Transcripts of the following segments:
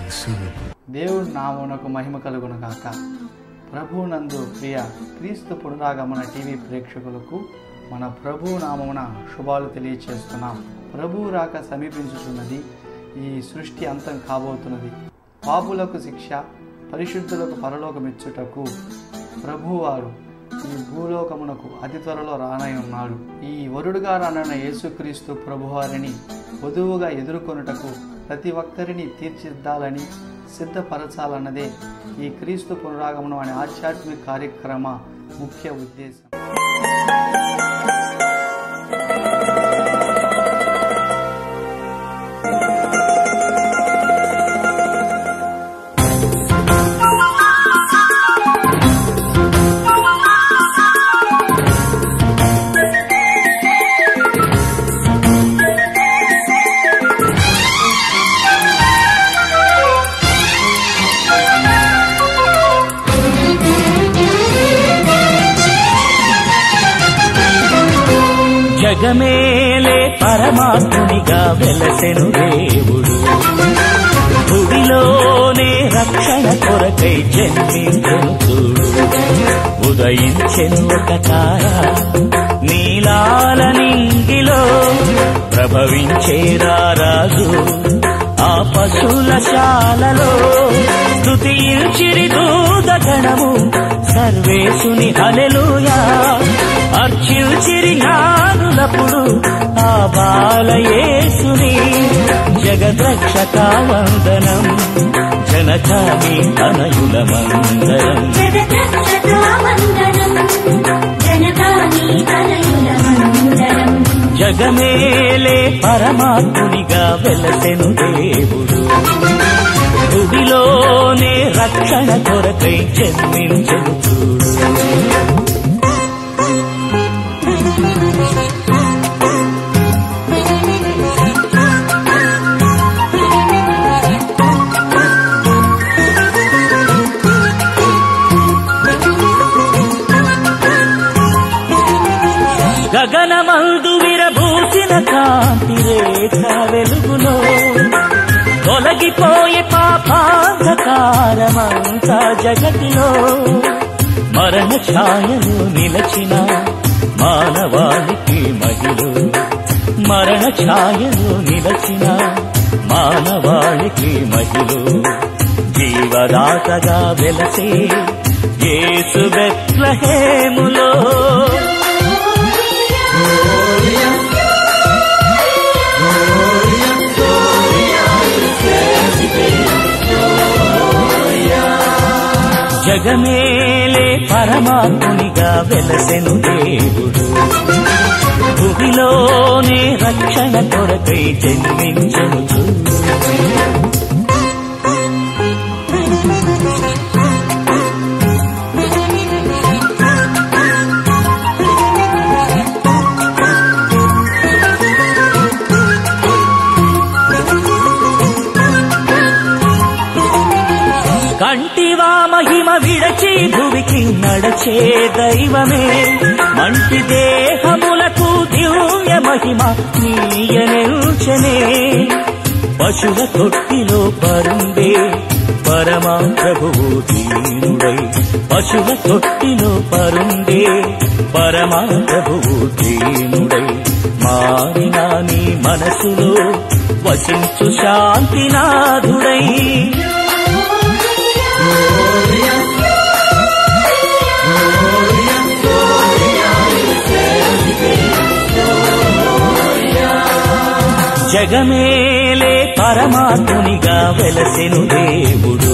soon. దేవుడి నామునకు మహిమ కలుగును గాక ప్రభునందు ప్రియ క్రీస్తు పునరాగమన టీవీ ప్రేక్షకులకు మన ప్రభు నామమున శుభాలు తెలియచేస్తున్నాం ప్రభు రాక సమీపించుతున్నది ఈ సృష్టి అంతం కాబోతున్నది పాపులకు శిక్ష పరిశుద్ధులకు పరలోకమిచ్చుటకు ప్రభువారు ఈ భూలోకమునకు అతి త్వరలో రానై ఉన్నాడు ఈ వరుడుగా రానున్న యేసుక్రీస్తు ప్రభువారిని వధువుగా ఎదుర్కొనుటకు ప్రతి ఒక్కరిని తీర్చిదిద్దాలని సిద్ధపరచాలన్నదే ఈ క్రీస్తు పునరాగమనం అనే ఆధ్యాత్మిక కార్యక్రమ ముఖ్య ఉద్దేశం జగమేలే పరమాత్మునిగా వెలసెను దేవుడు భువిలోనే రక్షణ కొరకై జన్మించెను చూడు ఉదయించెను ఒక తార నీలాల నింగిలో ప్రభవించేరా రాజు ఆ పశుల శాలలో స్తుతించిరి దూతగణము సర్వేశుని హలెలుయా అర్చిల్చిరి జ్ఞానులప్పుడు ఆ బాలయేసుని జగద్రక్షక వందనం జనకాని తనయుల మందరం జగద్రక్షకావందనం జనకాని తనయుల మందరం జగమేలే పరమాత్మునిగా వెలసెను దేవుడు భువిలోనే రక్షణ కొరకై జన్మించెను చూడు గగనమందు విరబూసిన కాంతి రేఖ వెలుగులో తొలగిపోయే పాపాంధకారమంతా జగతిలో మరణ ఛాయలు నిలచిన మానవాళికి మహిళ మరణ ఛాయలు నిలచిన మానవాళికి మహిళ జీవదాతగా వెలసే యేసు బెత్లహేములో జగమేలే పరమాత్మునిగా వెలసెను దేవుడు భువిలోనే రక్షణ కొరకై జన్మించను చూడు కంటివా మహిమ విడచి భువికి నడచే దైవమే మంటి దేహములకు దివ్య మహిమ నీయనెల్చనే పశుల తొట్టిలో పరుండే పరమా ప్రభువు దీనుడై పశుల తొట్టిలో పరుండే పరమా ప్రభువు దీనుడై మారిన నీ మనసులో వసించు శాంతినాథుడై జగమేలే పరమాత్మునిగా వెలసెను దేవుడు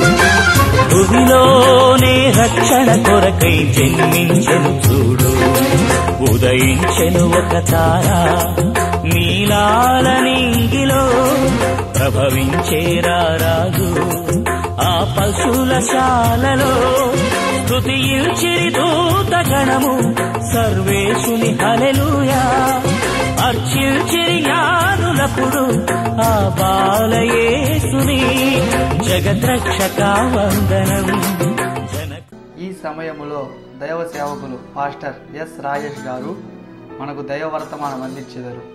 భువిలోనే రక్షణ కొరకై జన్మించెను చూడు ఉదయించెను ఒక తార నీలాల నింగిలో ప్రభవించేరా రాజు ఆ పశుల శాలలో స్తుతించిరి దూతగణము సర్వేశుని హలెలుయా అర్చిల్చిరి జ్ఞానులప్పుడు ఆ బాలయేసుని జగద్రక్షక వందనం జనక ఈ సమయములో దైవ సేవకులు పాస్టర్ ఎస్ రాజేష్ గారు మనకు దైవ వర్తమానం అందించెదరు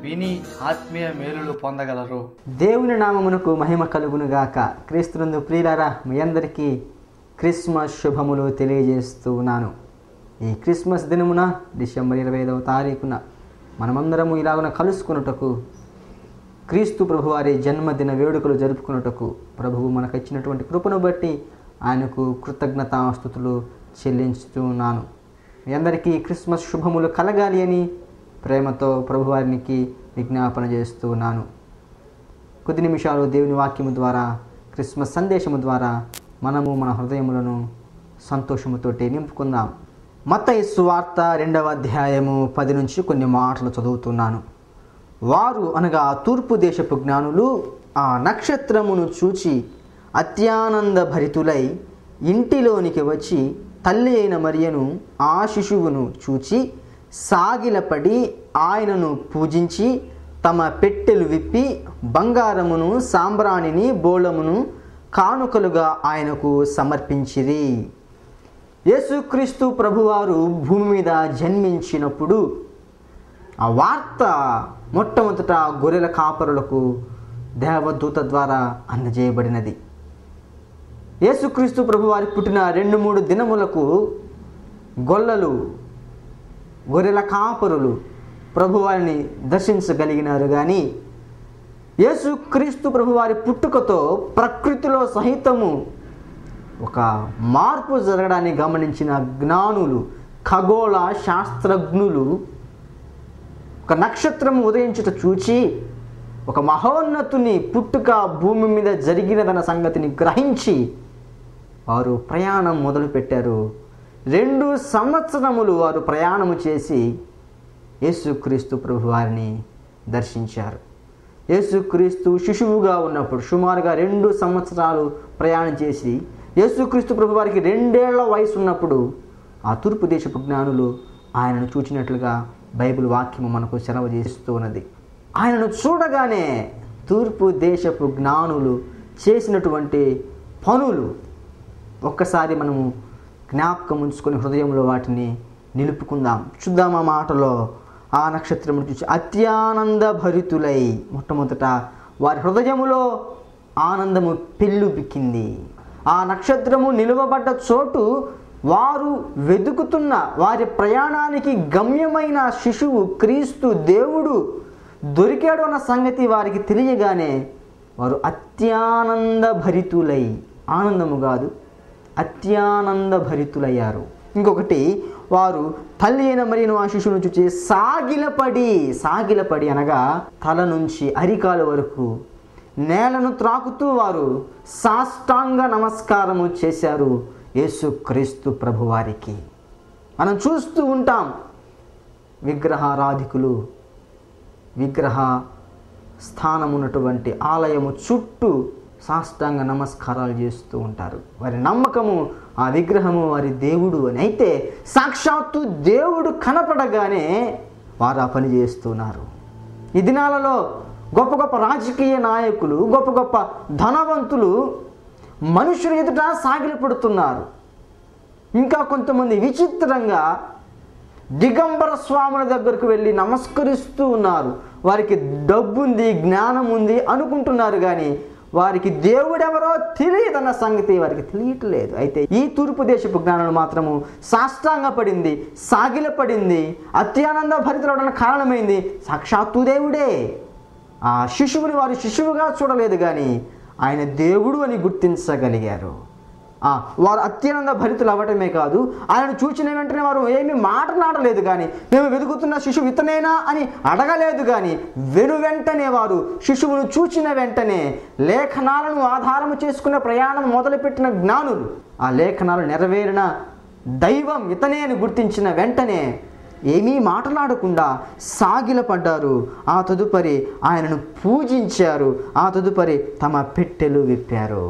విని ఆత్మీయ మేలులు పొందగలరు దేవుని నామమునకు మహిమ కలుగునుగాక క్రీస్తునందు ప్రియులారా మీ అందరికీ క్రిస్మస్ శుభములు తెలియజేస్తూ ఉన్నాను ఈ క్రిస్మస్ దినమున డిసెంబర్ ఇరవై ఐదవ తారీఖున మనమందరము ఇలాగున కలుసుకున్నటకు క్రీస్తు ప్రభువారి జన్మదిన వేడుకలు జరుపుకున్నటకు ప్రభువు మనకు ఇచ్చినటువంటి కృపను బట్టి ఆయనకు కృతజ్ఞతాస్థుతులు చెల్లించుతున్నాను మీ అందరికీ క్రిస్మస్ శుభములు కలగాలి అని ప్రేమతో ప్రభువారికి విజ్ఞాపన చేస్తున్నాను కొద్ది నిమిషాలు దేవుని వాక్యము ద్వారా క్రిస్మస్ సందేశము ద్వారా మనము మన హృదయములను సంతోషముతోటి నింపుకుందాం మత్తయి సువార్త రెండవ అధ్యాయము పది నుంచి కొన్ని మాటలు చదువుతున్నాను వారు అనగా తూర్పు దేశపు జ్ఞానులు ఆ నక్షత్రమును చూచి అత్యానంద భరితులై ఇంటిలోనికి వచ్చి తల్లి అయిన మరియను ఆ శిశువును చూచి సాగిలపడి ఆయనను పూజించి తమ పెట్టెలు విప్పి బంగారమును సాంబ్రాణిని బోళమును కానుకలుగా ఆయనకు సమర్పించిరి యేసుక్రీస్తు ప్రభువారు భూమి మీద జన్మించినప్పుడు ఆ వార్త మొట్టమొదట గొర్రెల కాపరులకు దేవదూత ద్వారా అందజేయబడినది యేసుక్రీస్తు ప్రభువారి పుట్టిన రెండు మూడు దినములకు గొల్లలు గొర్రెల కాపరులు ప్రభువారిని దర్శించగలిగినారు కానీ యేసుక్రీస్తు ప్రభువారి పుట్టుకతో ప్రకృతిలో సహితము ఒక మార్పు జరగడాన్ని గమనించిన జ్ఞానులు ఖగోళ శాస్త్రజ్ఞులు ఒక నక్షత్రం ఉదయించుట చూచి ఒక మహోన్నతుని పుట్టుక భూమి మీద జరిగినదన్న సంగతిని గ్రహించి వారు ప్రయాణం మొదలుపెట్టారు రెండు సంవత్సరములు వారు ప్రయాణము చేసి యేసుక్రీస్తు ప్రభు వారిని దర్శించారు యేసుక్రీస్తు శిశువుగా ఉన్నప్పుడు సుమారుగా రెండు సంవత్సరాలు ప్రయాణం చేసి యేసుక్రీస్తు ప్రభు వారికి రెండేళ్ల వయసు ఉన్నప్పుడు ఆ తూర్పు దేశపు జ్ఞానులు ఆయనను చూచినట్లుగా బైబిల్ వాక్యము మనకు సెలవు చేస్తూ ఉన్నది ఆయనను చూడగానే తూర్పు దేశపు జ్ఞానులు చేసినటువంటి పనులు ఒక్కసారి మనము జ్ఞాపకం ఉంచుకొని హృదయంలో వాటిని నిలుపుకుందాం చూద్దాం ఆ మాటలో ఆ నక్షత్రమును చూసి అత్యానంద భరితులై మొట్టమొదట వారి హృదయములో ఆనందము పెళ్ళుబిక్కింది ఆ నక్షత్రము నిలువబడ్డ చోటు వారు వెతుకుతున్న వారి ప్రయాణానికి గమ్యమైన శిశువు క్రీస్తు దేవుడు దొరికాడు అన్న సంగతి వారికి తెలియగానే వారు అత్యానంద భరితులై ఆనందము కాదు అత్యానంద భరితులయ్యారు ఇంకొకటి వారు తల్లి అయిన మరియను ఆ శిశువును చూచి సాగిలపడి సాగిలపడి అనగా తల నుంచి అరికాల వరకు నేలను త్రాకుతూ వారు సాష్టాంగ నమస్కారము చేశారు యేసుక్రీస్తు ప్రభువారికి మనం చూస్తూ ఉంటాం విగ్రహారాధికులు విగ్రహ స్థానమున్నటువంటి ఆలయము చుట్టూ సాష్టాంగ నమస్కారాలు చేస్తూ ఉంటారు వారి నమ్మకము ఆ విగ్రహము వారి దేవుడు అని అయితే సాక్షాత్తు దేవుడు కనపడగానే వారు ఆ పని చేస్తున్నారు ఈ దినాలలో గొప్ప గొప్ప రాజకీయ నాయకులు గొప్ప గొప్ప ధనవంతులు మనుషులు ఎదుట సాగిలపడుతున్నారు ఇంకా కొంతమంది విచిత్రంగా దిగంబర స్వాముల దగ్గరకు వెళ్ళి నమస్కరిస్తూ ఉన్నారు వారికి డబ్బు ఉంది జ్ఞానం ఉంది అనుకుంటున్నారు కానీ వారికి దేవుడెవరో తెలియదన్న సంగతి వారికి తెలియట్లేదు అయితే ఈ తూర్పు దేశపు జ్ఞానం మాత్రము సాష్టాంగ పడింది సాగిల పడింది అత్యానంద భరితులవడానికి కారణమైంది సాక్షాత్తు దేవుడే ఆ శిశువుని వారు శిశువుగా చూడలేదు కానీ ఆయన దేవుడు అని గుర్తించగలిగారు ఆ, వారు అత్యానంద భరితులు అవ్వటమే కాదు ఆయనను చూచిన వెంటనే వారు ఏమీ మాట్లాడలేదు కానీ మేము వెతుకుతున్న శిశువు ఇతనేనా అని అడగలేదు కానీ వెను వెంటనే వారు శిశువును చూచిన వెంటనే లేఖనాలను ఆధారము చేసుకున్న ప్రయాణం మొదలుపెట్టిన జ్ఞానులు ఆ లేఖనాలు నెరవేరిన దైవం ఇతనే అని గుర్తించిన వెంటనే ఏమీ మాట్లాడకుండా సాగిలపడ్డారు ఆ తదుపరి ఆయనను పూజించారు ఆ తదుపరి తమ పెట్టెలు విప్పారు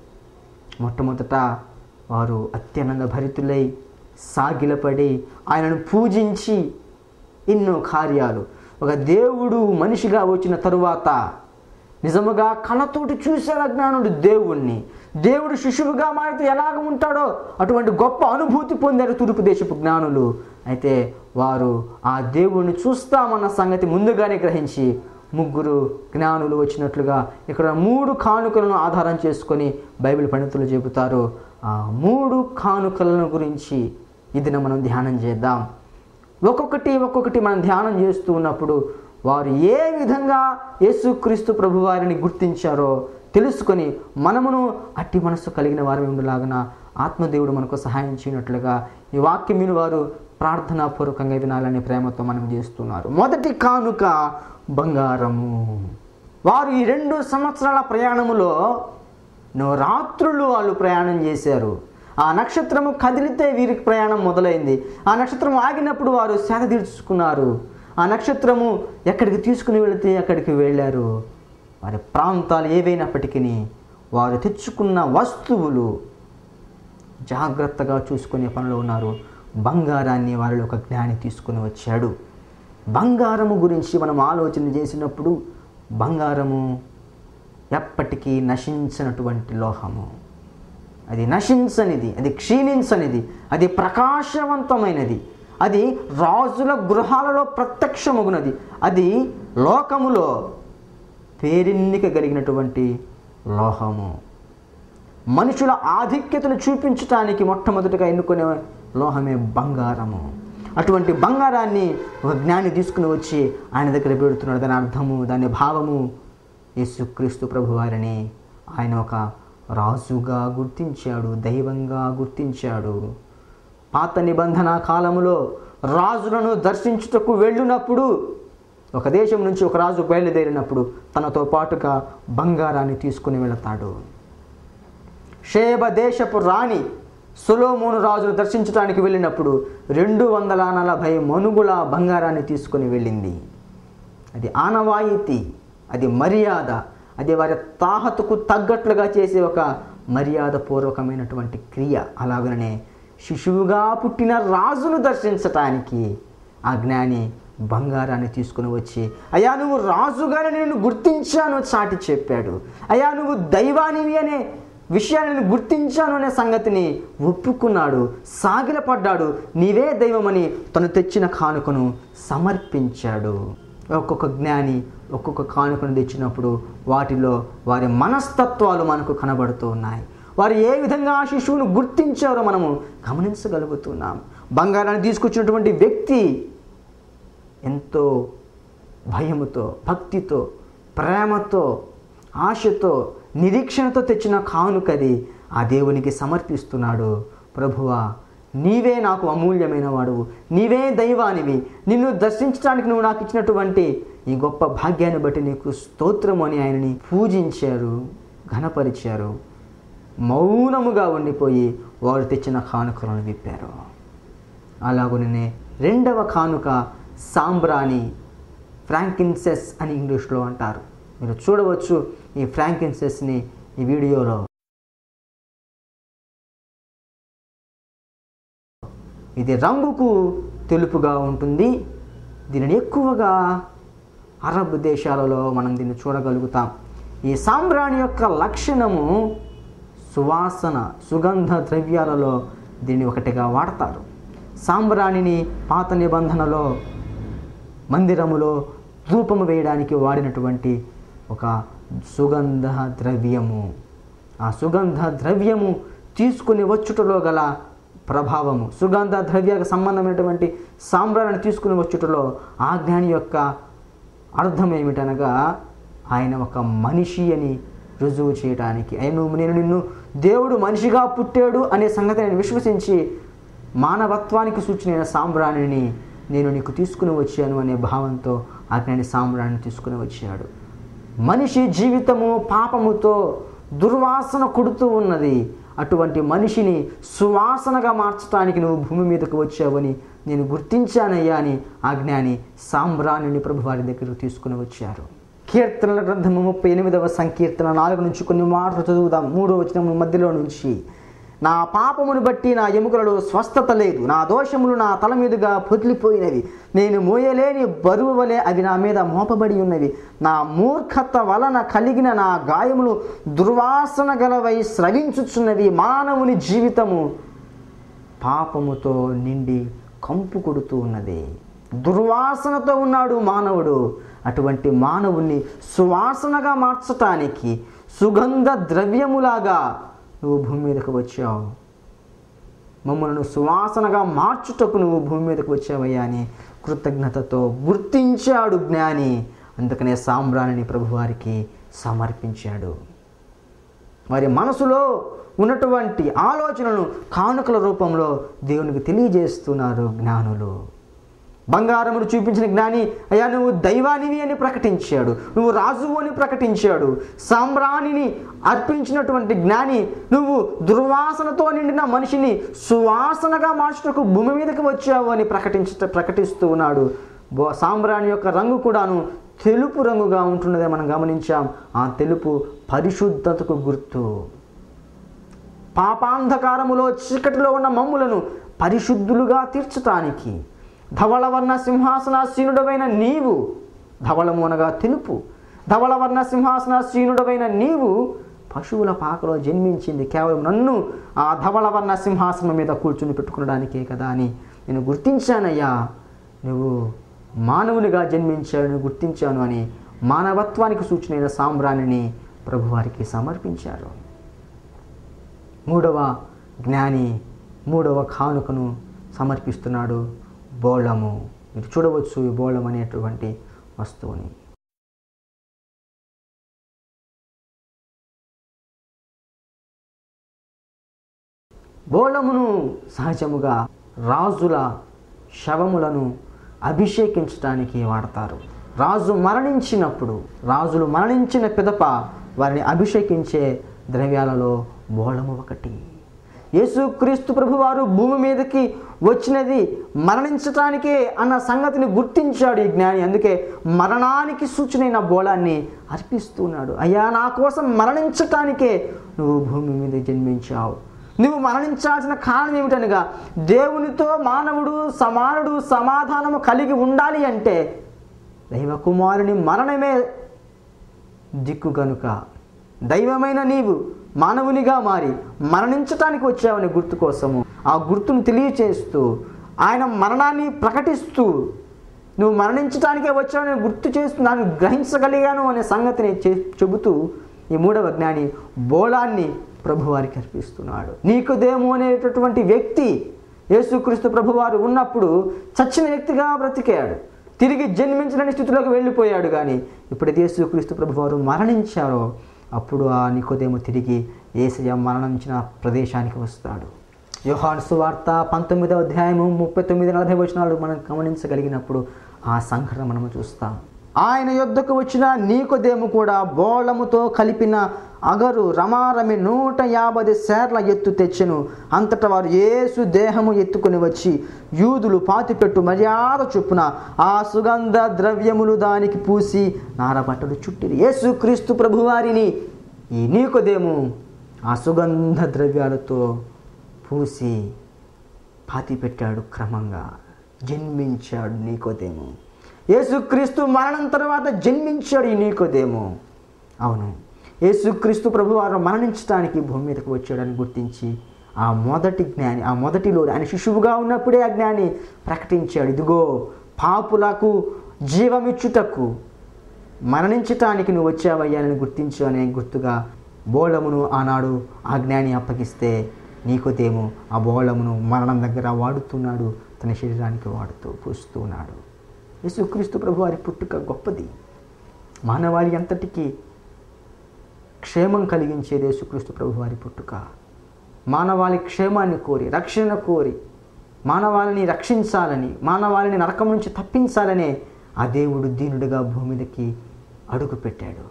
మొట్టమొదట వారు అత్యానంద భరితులై సాగిలపడి ఆయనను పూజించి ఎన్నో కార్యాలు ఒక దేవుడు మనిషిగా వచ్చిన తరువాత నిజముగా కళ్ళతోటి చూశాడు అజ్ఞానుడు దేవుణ్ణి దేవుడు శిశువుగా మారితే ఎలాగ ఉంటాడో అటువంటి గొప్ప అనుభూతి పొందారు తూర్పు దేశపు జ్ఞానులు అయితే వారు ఆ దేవుణ్ణి చూస్తామన్న సంగతి ముందుగానే గ్రహించి ముగ్గురు జ్ఞానులు వచ్చినట్లుగా ఇక్కడ మూడు కానుకలను ఆధారం చేసుకొని బైబిల్ పండితులు చెబుతారు ఆ మూడు కానుకలను గురించి ఇది మనం ధ్యానం చేద్దాం ఒక్కొక్కటి ఒక్కొక్కటి మనం ధ్యానం చేస్తూ ఉన్నప్పుడు వారు ఏ విధంగా యేసుక్రీస్తు ప్రభువారిని గుర్తించారో తెలుసుకొని మనమును అట్టి మనస్సు కలిగిన వారి ఉండలాగిన ఆత్మదేవుడు మనకు సహాయం చేయనట్లుగా ఈ వాక్యం విని వారు ప్రార్థనాపూర్వకంగా వినాలని ప్రేమతో మనం చేస్తున్నారు మొదటి కానుక బంగారము వారు ఈ రెండు సంవత్సరాల ప్రయాణములో నో రాత్రులు వాళ్ళు ప్రయాణం చేశారు ఆ నక్షత్రము కదిలితే వీరికి ప్రయాణం మొదలైంది ఆ నక్షత్రం ఆగినప్పుడు వారు సేద తీర్చుకున్నారు ఆ నక్షత్రము ఎక్కడికి తీసుకుని వెళితే అక్కడికి వెళ్ళారు వారి ప్రాంతాలు ఏవైనప్పటికీ వారు తెచ్చుకున్న వస్తువులు జాగ్రత్తగా చూసుకునే పనిలో ఉన్నారు బంగారాన్ని వారిలో ఒక జ్ఞాని తీసుకుని వచ్చాడు బంగారము గురించి మనం ఆలోచన చేసినప్పుడు బంగారము ఎప్పటికీ నశించినటువంటి లోహము అది నశించనిది అది క్షీణించనిది అది ప్రకాశవంతమైనది అది రాజుల గృహాలలో ప్రత్యక్షమగునది అది లోకములో పేరెన్నిక కలిగినటువంటి లోహము మనుషుల ఆధిక్యతను చూపించటానికి మొట్టమొదటిగా ఎన్నుకునే లోహమే బంగారము అటువంటి బంగారాన్ని ఒక జ్ఞాని తీసుకుని వచ్చి ఆయన దగ్గర పెడుతున్నాడు దాని అర్థము దాని భావము యేసుక్రీస్తు ప్రభువారిని ఆయన ఒక రాజుగా గుర్తించాడు దైవంగా గుర్తించాడు పాత నిబంధన కాలములో రాజులను దర్శించుటకు వెళ్ళినప్పుడు ఒక దేశం నుంచి ఒక రాజు బయలుదేరినప్పుడు తనతో పాటుగా బంగారాన్ని తీసుకుని వెళతాడు షేబ దేశపు రాణి సొలోమోను రాజును దర్శించడానికి వెళ్ళినప్పుడు రెండు వందల నలభై మనుగుల బంగారాన్ని తీసుకుని వెళ్ళింది అది ఆనవాయితీ అది మర్యాద అది వారి తాహతుకు తగ్గట్లుగా చేసే ఒక మర్యాద పూర్వకమైనటువంటి క్రియ అలాగనే శిశువుగా పుట్టిన రాజును దర్శించటానికి ఆ జ్ఞాని బంగారాన్ని తీసుకుని వచ్చి అయ్యా నువ్వు రాజుగానే నేను గుర్తించాను చాటి చెప్పాడు అయ్యా నువ్వు దైవానివి అనే విషయాన్ని నేను గుర్తించాను అనే సంగతిని ఒప్పుకున్నాడు సాగిలపడ్డాడు నీవే దైవమని తను తెచ్చిన కానుకను సమర్పించాడు ఒక్కొక్క జ్ఞాని ఒక్కొక్క కానుకను తెచ్చినప్పుడు వాటిలో వారి మనస్తత్వాలు మనకు కనబడుతూ ఉన్నాయి వారు ఏ విధంగా ఆ శిశువును గుర్తించారో మనము గమనించగలుగుతున్నాం బంగారాన్ని తీసుకొచ్చినటువంటి వ్యక్తి ఎంతో భయముతో భక్తితో ప్రేమతో ఆశతో నిరీక్షణతో తెచ్చిన కానుకది ఆ దేవునికి సమర్పిస్తున్నాడు ప్రభువా నీవే నాకు అమూల్యమైన వాడువు నీవే దైవానివి నిన్ను దర్శించడానికి నువ్వు నాకు ఇచ్చినటువంటి ఈ గొప్ప భాగ్యాన్ని బట్టి నీకు స్తోత్రం అని ఆయనని పూజించారు ఘనపరిచారు మౌనముగా ఉండిపోయి వారు తెచ్చిన కానుకలను విప్పారు అలాగునే రెండవ కానుక సాంబ్రాణి ఫ్రాంకిన్సెస్ అని ఇంగ్లీష్లో అంటారు మీరు చూడవచ్చు ఈ ఫ్రాంకిన్సెస్ని ఈ వీడియోలో ఇది రంగుకు తెలుపుగా ఉంటుంది దీనిని ఎక్కువగా అరబ్ దేశాలలో మనం దీన్ని చూడగలుగుతాం ఈ సాంబ్రాణి యొక్క లక్షణము సువాసన సుగంధ ద్రవ్యాలలో దీన్ని ఒకటిగా వాడతారు సాంబ్రాణిని పాత నిబంధనలో మందిరములో ధూపము వేయడానికి వాడినటువంటి ఒక సుగంధ ద్రవ్యము ఆ సుగంధ ద్రవ్యము తీసుకుని వచ్చుటలో గల ప్రభావము సుగంధ ద్రవ్యాలకు సంబంధమైనటువంటి సాంబ్రాన్ని తీసుకుని వచ్చుటలో ఆ జ్ఞాని యొక్క అర్థం ఏమిటనగా ఆయన ఒక మనిషి అని రుజువు చేయడానికి ఆయన నేను నిన్ను దేవుడు మనిషిగా పుట్టాడు అనే సంగతి నేను విశ్వసించి మానవత్వానికి సూచన సాంబ్రాణిని నేను నీకు తీసుకుని వచ్చాను అనే భావంతో ఆ జ్ఞాని సాంబ్రాణిని తీసుకుని వచ్చాడు మనిషి జీవితము పాపముతో దుర్వాసన కొడుతూ ఉన్నది అటువంటి మనిషిని సువాసనగా మార్చడానికి నువ్వు భూమి మీదకు వచ్చావని నేను గుర్తించానయ్యా అని ఆ జ్ఞాని సాంబ్రాణిని ప్రభువారి దగ్గరకు తీసుకుని వచ్చారు కీర్తనల గ్రంథము ముప్పై ఎనిమిదవ సంకీర్తన నాలుగు నుంచి కొన్ని మాటలు చదువుదాం మూడో వచనం మధ్యలో నుంచి నా పాపమును బట్టి నా ఎముకలలో స్వస్థత లేదు నా దోషములు నా తల మీదుగా పొదిలిపోయినవి నేను మోయలేని బరువు వలె అవి నా మీద మోపబడి ఉన్నవి నా మూర్ఖత వలన కలిగిన నా గాయములు దుర్వాసన గలవై స్రవించుచున్నవి మానవుని జీవితము పాపముతో నిండి కంపు కొడుతూ ఉన్నది దుర్వాసనతో ఉన్నాడు మానవుడు అటువంటి మానవుణ్ణి సువాసనగా మార్చటానికి సుగంధ ద్రవ్యములాగా నువ్వు భూమి మీదకు వచ్చావు మమ్మల్ని సువాసనగా మార్చుటకు నువ్వు భూమి మీదకు వచ్చావయ్యా అని కృతజ్ఞతతో గుర్తించాడు జ్ఞాని అందుకనే సాంబ్రాణిని ప్రభువారికి సమర్పించాడు వారి మనసులో ఉన్నటువంటి ఆలోచనలను కానుకల రూపంలో దేవునికి తెలియజేస్తున్నారు జ్ఞానులు బంగారమును చూపించిన జ్ఞాని అయ్యా నువ్వు దైవానివి అని ప్రకటించాడు నువ్వు రాజువు అని ప్రకటించాడు సాంబ్రాణిని అర్పించినటువంటి జ్ఞాని నువ్వు దుర్వాసనతో నిండిన మనిషిని సువాసనగా మార్చుటకు భూమి మీదకి వచ్చావు అని ప్రకటించ ప్రకటిస్తూ ఉన్నాడు బో సాంబ్రాణి యొక్క రంగు కూడాను తెలుపు రంగుగా ఉంటున్నదే మనం గమనించాం ఆ తెలుపు పరిశుద్ధతకు గుర్తు పాపాంధకారములో చీకటిలో ఉన్న మమ్ములను పరిశుద్ధులుగా తీర్చటానికి ధవళవర్ణ సింహాసనాసీనుడవైన నీవు ధవళము అనగా తెలుపు ధవళవర్ణ సింహాసనాసీనుడవైన నీవు పశువుల పాకలో జన్మించింది కేవలం నన్ను ఆ ధవళవర్ణ సింహాసనం మీద కూర్చుని పెట్టుకునడానికే కదా అని నేను గుర్తించానయ్యా నువ్వు మానవునిగా జన్మించాడని గుర్తించాను అని మానవత్వానికి సూచనైన సాంబ్రాణిని ప్రభువారికి సమర్పించారు మూడవ జ్ఞాని మూడవ కానుకను సమర్పిస్తున్నాడు బోళము మీరు చూడవచ్చు ఈ బోళం అనేటువంటి వస్తువుని బోళమును సహజముగా రాజుల శవములను అభిషేకించడానికి వాడతారు రాజు మరణించినప్పుడు రాజులు మరణించిన పిదప వారిని అభిషేకించే ద్రవ్యాలలో బోళము ఒకటి యేసుక్రీస్తు ప్రభువారు భూమి మీదకి వచ్చినది మరణించటానికే అన్న సంగతిని గుర్తించాడు ఈ జ్ఞాని అందుకే మరణానికి సూచనైన బోళాన్ని అర్పిస్తున్నాడు అయ్యా నా కోసం మరణించటానికే నువ్వు భూమి మీద జన్మించావు నువ్వు మరణించాల్సిన కారణం ఏమిటనగా దేవునితో మానవుడు సమానుడు సమాధానము కలిగి ఉండాలి అంటే దైవ కుమారుని మరణమే దిక్కు కనుక దైవమైన నీవు మానవునిగా మారి మరణించటానికి వచ్చావనే గుర్తు కోసము ఆ గుర్తును తెలియచేస్తూ ఆయన మరణాన్ని ప్రకటిస్తూ నువ్వు మరణించటానికే వచ్చావని గుర్తు చేస్తూ నాకు గ్రహించగలిగాను అనే సంగతిని చె- చెబుతూ ఈ మూడవ జ్ఞాని బోళాన్ని ప్రభువారికి అర్పిస్తున్నాడు నీకుదేమో అనేటటువంటి వ్యక్తి యేసుక్రీస్తు ప్రభువారు ఉన్నప్పుడు చచ్చిన వ్యక్తిగా బ్రతికాడు తిరిగి జన్మించలేని స్థితిలోకి వెళ్ళిపోయాడు కానీ ఎప్పుడైతే యేసుక్రీస్తు ప్రభువారు మరణించారో అప్పుడు ఆ నికోదేమో తిరిగి ఏసయ్య మరణించిన ప్రదేశానికి వస్తాడు యోహాను సువార్త పంతొమ్మిదవ అధ్యాయము ముప్పై తొమ్మిది నలభై వచనాలు మనం గమనించగలిగినప్పుడు ఆ సంఘటన మనము చూస్తాం ఆయన యొద్దకు వచ్చిన నీకోదేము కూడా బోళముతో కలిపిన అగరు రమారమి నూట యాభై సేర్ల ఎత్తు తెచ్చెను అంతటా వారు యేసు దేహము ఎత్తుకొని వచ్చి యూదులు పాతిపెట్టు మర్యాద చొప్పున ఆ సుగంధ ద్రవ్యములు దానికి పూసి నారబట్టలు చుట్టిరి యేసు క్రీస్తు ప్రభువారిని ఈ నీకోదేము ఆ సుగంధ ద్రవ్యాలతో పూసి పాతిపెట్టాడు క్రమంగా జన్మించాడు నీకోదేమో యేసుక్రీస్తు మరణం తర్వాత జన్మించాడు ఈ నీకోదేమో అవును యేసుక్రీస్తు ప్రభువారు మరణించడానికి భూమి మీదకు వచ్చాడని గుర్తించి ఆ మొదటి జ్ఞాని ఆ మొదటిలో ఆయన శిశువుగా ఉన్నప్పుడే ఆ జ్ఞాని ప్రకటించాడు ఇదిగో పాపులకు జీవమిచ్చుటకు మరణించటానికి నువ్వు వచ్చావయ్యానని గుర్తించావనే గుర్తుగా బోళమును ఆనాడు ఆ జ్ఞాని అప్పగిస్తే నీకోదేమో ఆ బోళమును మరణం దగ్గర వాడుతున్నాడు తన శరీరానికి వాడుతూ పూస్తూ ఉన్నాడు యేసుక్రీస్తు ప్రభు వారి పుట్టుక గొప్పది మానవాళి అంతటికీ క్షేమం కలిగించేది యేసుక్రీస్తు ప్రభు వారి పుట్టుక మానవాళి క్షేమాన్ని కోరి రక్షణ కోరి మానవాళిని రక్షించాలని మానవాళిని నరకం నుంచి తప్పించాలనే ఆ దేవుడు దీనుడిగా భూమి మీదకి అడుగు పెట్టాడు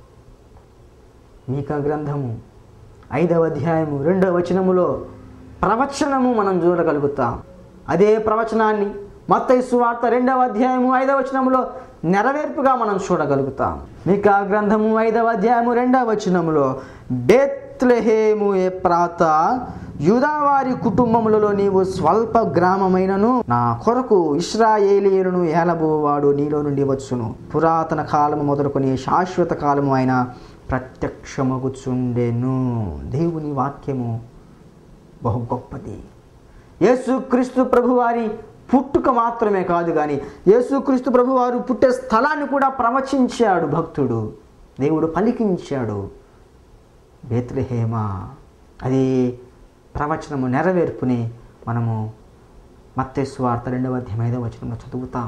మీకా గ్రంథము ఐదవ అధ్యాయము రెండవ వచనములో ప్రవచనము మనం చూడగలుగుతాం అదే ప్రవచనాన్ని మత్తయి సువార్త రెండవ అధ్యాయము ఐదవ వచనములో నెరవేర్పుగా మనం చూడగలుగుతాం మీకా గ్రంథము ఐదవ అధ్యాయము రెండవ వచనములో బెత్లెహేము ఏ ప్రాత యూదావారి కుటుంబములలో నీవు స్వల్ప గ్రామమైనను నా కొరకు ఇస్రాయేలీయులను ఏలబోవాడు నీలో నుండి వచ్చును పురాతన కాలము మొదలుకొని శాశ్వత కాలము అయిన ప్రత్యక్షమగుచుండెను దేవుని వాక్యము బహు గొప్పది యేసుక్రీస్తు ప్రభువారి పుట్టుక మాత్రమే కాదు కానీ యేసుక్రీస్తు ప్రభు వారు పుట్టే స్థలాన్ని కూడా ప్రవచించాడు భక్తుడు దేవుడు పలికించాడు బేత్లహేమ అది ప్రవచనము నెరవేర్పుని మనము మత్తేశ్వార్త రెండవ అధ్యాయం ఐదవ వచనంలో చదువుతాం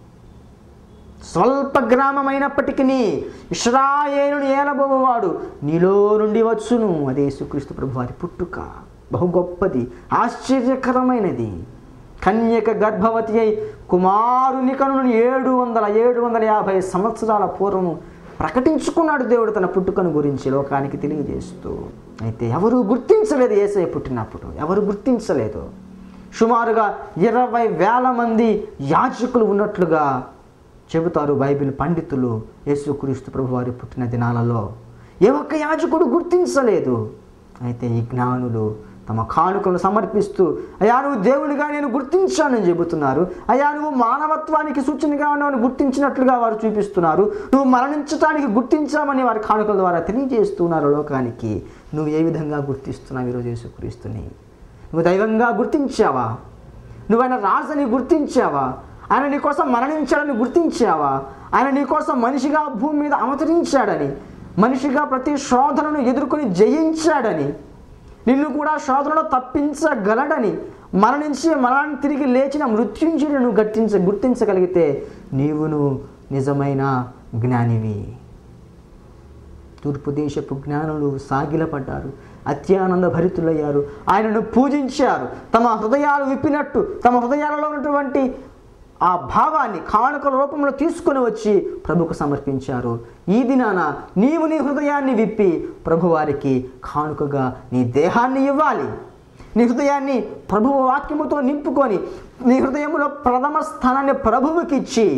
స్వల్ప గ్రామమైనప్పటికీ ఇస్రాయేలుని ఏలబోవాడు నీలో నుండి వచ్చును అదే యేసుక్రీస్తు ప్రభు వారి పుట్టుక బహు గొప్పది ఆశ్చర్యకరమైనది కన్యక గర్భవతి అయి కుమారుని కనుని ఏడు వందల ఏడు వందల యాభై సంవత్సరాల పూర్వము ప్రకటించుకున్నాడు దేవుడు తన పుట్టుకను గురించి లోకానికి తెలియజేస్తూ అయితే ఎవరు గుర్తించలేదు ఏసై పుట్టినప్పుడు ఎవరు గుర్తించలేదు సుమారుగా ఇరవై వేల మంది యాజకులు ఉన్నట్లుగా చెబుతారు బైబిల్ పండితులు యేసుక్రీస్తు ప్రభు వారి పుట్టిన దినాలలో ఏ ఒక్క యాజకుడు గుర్తించలేదు అయితే ఈ జ్ఞానులు తమ కానుకలు సమర్పిస్తూ అయ్యా నువ్వు దేవునిగా నేను గుర్తించానని చెబుతున్నారు అయ్యా నువ్వు మానవత్వానికి సూచనగా ఉన్నావని గుర్తించినట్లుగా వారు చూపిస్తున్నారు నువ్వు మరణించడానికి గుర్తించామని వారి కానుకల ద్వారా తెలియజేస్తున్నారు లోకానికి నువ్వు ఏ విధంగా గుర్తిస్తున్నావు ఈరోజు యేసుక్రీస్తుని నువ్వు దైవంగా గుర్తించావా నువ్వైనా రాజని గుర్తించావా ఆయన నీ కోసం మరణించాడని గుర్తించావా ఆయన నీ కోసం మనిషిగా భూమి మీద అవతరించాడని మనిషిగా ప్రతి శోధనను ఎదుర్కొని జయించాడని నిన్ను కూడా శోధనలో తప్పించగలడని మరణించి మరణాన్ని తిరిగి లేచిన మృత్యుంజయుడు నువ్వు గట్టించ గుర్తించగలిగితే నీవును నిజమైన జ్ఞానివి తూర్పు దేశపు జ్ఞానులు సాగిలపడ్డారు అత్యానంద భరితులయ్యారు ఆయనను పూజించారు తమ హృదయాలు విప్పినట్టు తమ హృదయాలలో ఉన్నటువంటి ఆ భావాన్ని కానుకల రూపంలో తీసుకొని వచ్చి ప్రభుకు సమర్పించారు ఈ దినాన నీవు నీ హృదయాన్ని విప్పి ప్రభువారికి కానుకగా నీ దేహాన్ని ఇవ్వాలి నీ హృదయాన్ని ప్రభువు వాక్యముతో నింపుకొని నీ హృదయములో ప్రథమ స్థానాన్ని ప్రభువుకి ఇచ్చి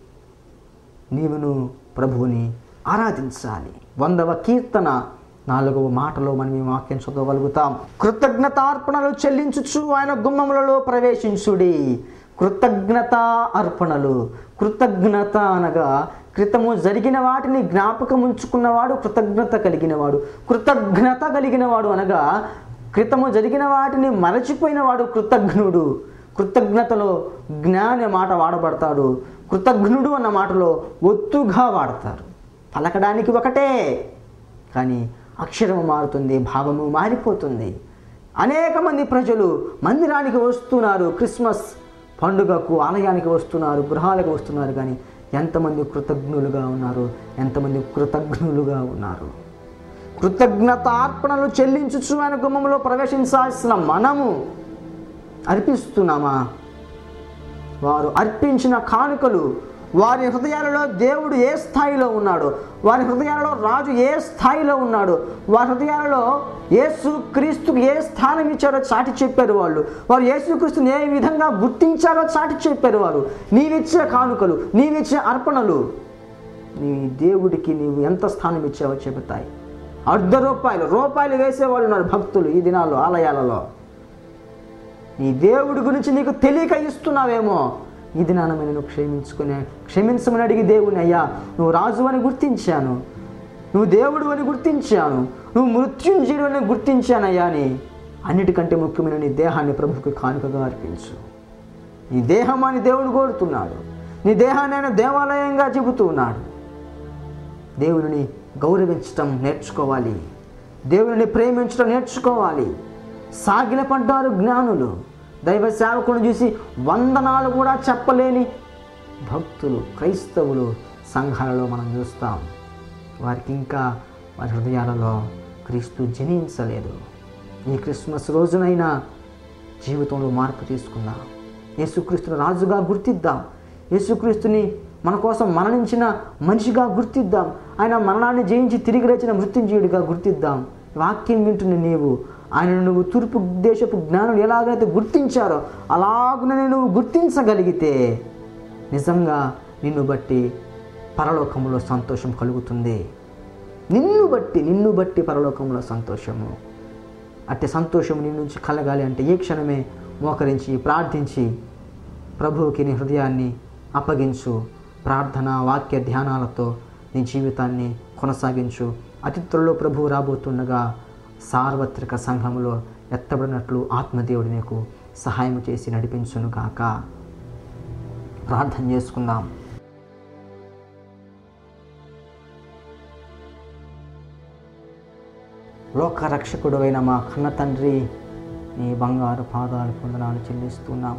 నీవును ప్రభువుని ఆరాధించాలి వందవ కీర్తన నాలుగవ మాటలో మనం ఈ వాక్యం చదవగలుగుతాం కృతజ్ఞతార్పణలు చెల్లించుచు ఆయన గుమ్మములలో ప్రవేశించుడి కృతజ్ఞత అర్పణలు కృతజ్ఞత అనగా క్రితము జరిగిన వాటిని జ్ఞాపకం ఉంచుకున్నవాడు కృతజ్ఞత కలిగినవాడు కృతజ్ఞత కలిగినవాడు అనగా క్రితము జరిగిన వాటిని మరచిపోయినవాడు కృతజ్ఞుడు కృతజ్ఞతలో జ్ఞాని మాట వాడబడతాడు కృతజ్ఞుడు అన్న మాటలో ఒత్తుగా వాడతారు పలకడానికి ఒకటే కానీ అక్షరము మారుతుంది భావము మారిపోతుంది అనేక మంది ప్రజలు మందిరానికి వస్తున్నారు క్రిస్మస్ పండుగకు ఆలయానికి వస్తున్నారు గృహాలకు వస్తున్నారు కానీ ఎంతమంది కృతజ్ఞులుగా ఉన్నారు ఎంతమంది కృతజ్ఞులుగా ఉన్నారు కృతజ్ఞతార్పణలు చెల్లించుచు ఆయన గుమ్మంలో ప్రవేశించాల్సిన మనము అర్పిస్తున్నామా వారు అర్పించిన కానుకలు వారి హృదయాలలో దేవుడు ఏ స్థాయిలో ఉన్నాడు వారి హృదయాలలో రాజు ఏ స్థాయిలో ఉన్నాడు వారి హృదయాలలో యేసు క్రీస్తుకు ఏ స్థానం ఇచ్చారో చాటి చెప్పారు వాళ్ళు వారు యేసుక్రీస్తుని ఏ విధంగా గుర్తించారో చాటి చెప్పారు వారు నీవిచ్చే కానుకలు నీవిచ్చే అర్పణలు నీ దేవుడికి నీవు ఎంత స్థానం ఇచ్చావో చెబుతాయి అర్ధ రూపాయలు రూపాయలు వేసేవాళ్ళు ఉన్నారు భక్తులు ఈ దినాల్లో ఆలయాలలో నీ దేవుడి గురించి నీకు తెలియక ఇస్తున్నావేమో ఈ దినాన నేను క్షమించుకునే క్షమించమని అడిగి దేవుని అయ్యా నువ్వు రాజు అని గుర్తించాను నువ్వు దేవుడు అని గుర్తించాను నువ్వు మృత్యుంజయుడు అని గుర్తించానయ్యా అని అన్నిటికంటే ముఖ్యమైన నీ దేహాన్ని ప్రభుకి కానుకగా అర్పించు నీ దేహం అని దేవుడు కోరుతున్నాడు నీ దేహాన్ని ఆయన దేవాలయంగా చెబుతూ ఉన్నాడు దేవుని గౌరవించటం నేర్చుకోవాలి దేవుని ప్రేమించడం నేర్చుకోవాలి సాగిలపడ్డారు జ్ఞానులు దైవ సేవకులను చూసి వందనాలు కూడా చెప్పలేని భక్తులు క్రైస్తవులు సంఘాలలో మనం చూస్తాం వారికి ఇంకా వారి హృదయాలలో క్రీస్తు జనించలేదు ఈ క్రిస్మస్ రోజునైనా జీవితంలో మార్పు తీసుకుందాం యేసుక్రీస్తుని రాజుగా గుర్తిద్దాం యేసుక్రీస్తుని మన కోసం మరణించిన మనిషిగా గుర్తిద్దాం ఆయన మరణాన్ని జయించి తిరిగి లేచిన మృత్యుంజయుడిగా గుర్తిద్దాం వాక్యం వింటున్న నీవు ఆయన నువ్వు తూర్పు దేశపు జ్ఞానులు ఎలాగైతే గుర్తించారో అలాగుననే నువ్వు గుర్తించగలిగితే నిజంగా నిన్ను బట్టి పరలోకంలో సంతోషం కలుగుతుంది నిన్ను బట్టి నిన్ను బట్టి పరలోకంలో సంతోషము అట్టి సంతోషం నీ నుంచి కలగాలి అంటే ఈ క్షణమే మోకరించి ప్రార్థించి ప్రభువుకి నీ హృదయాన్ని అప్పగించు ప్రార్థన వాక్య ధ్యానాలతో నీ జీవితాన్ని కొనసాగించు అతి త్వరలో ప్రభువు రాబోతుండగా సార్వత్రిక సంఘములో ఎత్తబడినట్లు ఆత్మదేవుడు నీకు సహాయం చేసి నడిపించును గాక ప్రార్థన చేసుకుందాం లోక రక్షకుడు అయిన మా కన్న తండ్రి నీ బంగారు పాదాలు పొందనాలు చెల్లిస్తున్నాం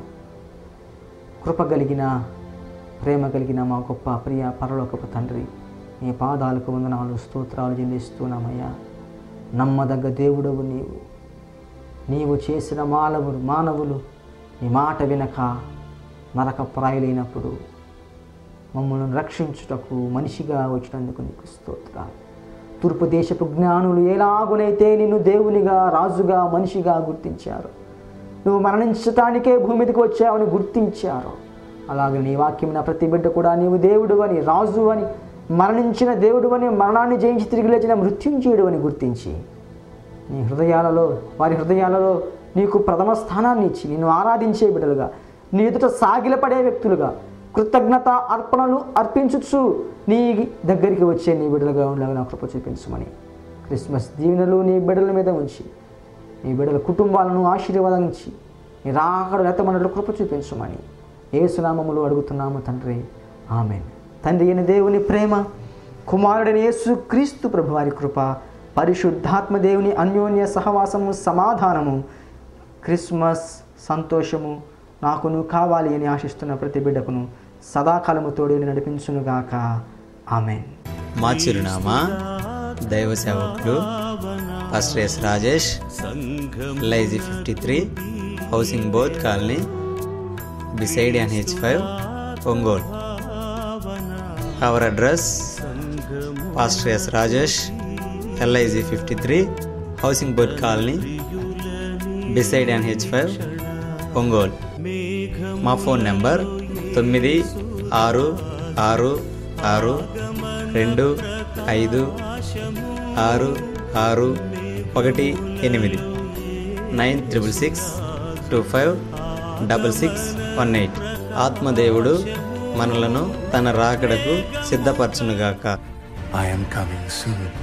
కృప కలిగిన ప్రేమ కలిగిన మా గొప్ప ప్రియ పరలోకపు తండ్రి నీ పాదాలకు వందనాలు స్తోత్రాలు చెల్లిస్తున్నామయ్యా నమ్మదగ్గ దేవుడవు నీవు నీవు చేసిన మానవులు మానవులు నీ మాట వినక నరక ప్రాయులైనప్పుడు మమ్మల్ని రక్షించుటకు మనిషిగా వచ్చినందుకు నీకు స్తోత్రాలు తూర్పు దేశపు జ్ఞానులు ఎలాగునైతే నిన్ను దేవునిగా రాజుగా మనిషిగా గుర్తించారు నువ్వు మరణించటానికే భూమి మీదకి వచ్చావని గుర్తించారు అలాగే నీ వాక్యం నా ప్రతి బిడ్డ కూడా నీవు దేవుడు అని రాజు అని మరణించిన దేవుడు అని మరణాన్ని జయించి తిరిగి లేచిన మృత్యుంజయుడు అని గుర్తించి నీ హృదయాలలో వారి హృదయాలలో నీకు ప్రథమ స్థానాన్ని ఇచ్చి నిన్ను ఆరాధించే బిడ్డలుగా నీ ఎదుట సాగిలపడే వ్యక్తులుగా కృతజ్ఞత అర్పణలు అర్పించుచు నీ దగ్గరికి వచ్చే నీ బిడ్డలుగా ఉండగా నా కృప చూపించమని క్రిస్మస్ దీవెనలు నీ బిడ్డల మీద ఉంచి నీ బిడ్డల కుటుంబాలను ఆశీర్వదించి నీ రాకడ వ్యక్తమన్నట్లు కృప చూపించమని ఏసునామములు అడుగుతున్నాము తండ్రి ఆమెన్ తండ్రి అయిన దేవుని ప్రేమ కుమారుడైన యేసు క్రీస్తు ప్రభు వారి కృప పరిశుద్ధాత్మ దేవుని అన్యోన్య సహవాసము సమాధానము క్రిస్మస్ సంతోషము నాకును కావాలి అని ఆశిస్తున్న ప్రతి బిడ్డకును సదాకాలము తోడు నడిపించునుగాక ఆమెన్ మా చిరునామా దైవ సేవకులు pastor S Rajesh LIG fifty three housing board colony beside NH five Ongole our address pastor S Rajesh LIG fifty three housing board colony beside NH five Ongole మా ఫోన్ నెంబర్ తొమ్మిది ఆరు ఆరు ఆరు రెండు ఐదు ఆరు ఆరు ఒకటి ఎనిమిది nine triple six two five double six one eight ఆత్మదేవుడు మనలను తన రాకడకు సిద్ధపరచునుగాక I am coming soon.